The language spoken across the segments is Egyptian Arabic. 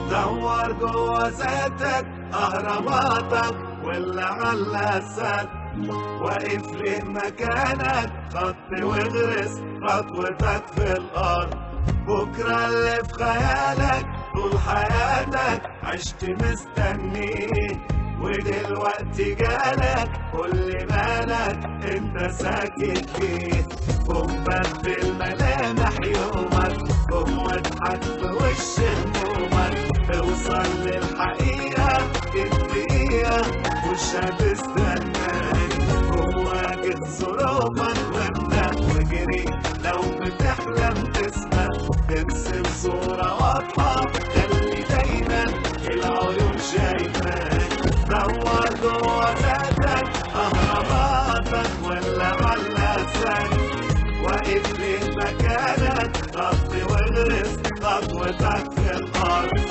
دور جوا ذاتك اهراماتك واللي على السد واقف ليه مكانك خط واغرس خطوتك في الارض بكرة اللي في خيالك طول حياتك عشت مستنيه ودلوقتي جالك كل مالك انت ساكت فيه قوم بدل ملامح يومك قوم واضحك في وش همومك اوصل للحقيقة الدقيقة مش هتستناك قوم واجه ظروفك وابدأ واجري لو بتحلم تسمع ارسم صورة واضحة خلي دايما العيون شايفاك دور جوا ذاتك اهراماتك ولا علاسك واقف ليه مكانك خط واغرس خطوتك في الارض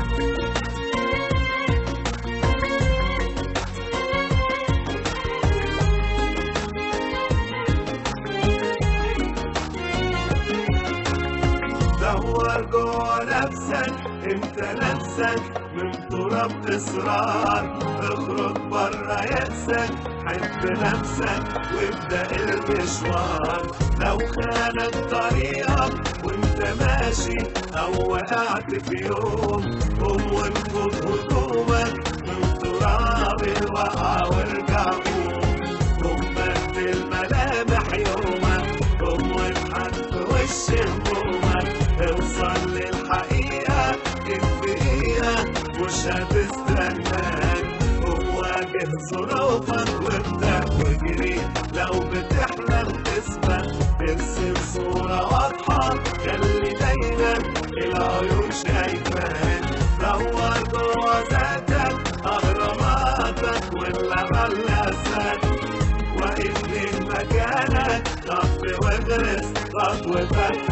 دور جوا نفسك انت نفسك من تراب اصرار اخرج برا يأسك حب نفسك وابدأ المشوار لو خانت طريقك وانت ماشي او وقعت في يوم قوم وانفض هدومك من تراب الوقعة وارجع قوم قوم بدل ملامح يومك قوم واضحك في وش همومك اوصل للحقيقة الدقيقة مش هتستناك قوم واجه ظروفك وابدأ واجري لو بتحلم تسبق ارسم صورة واضحة خلي دايما العيون شايفاك دور جوا ذاتك اهراماتك ولا غلاسك واقف ليه مكانك خط واغرس خطوتك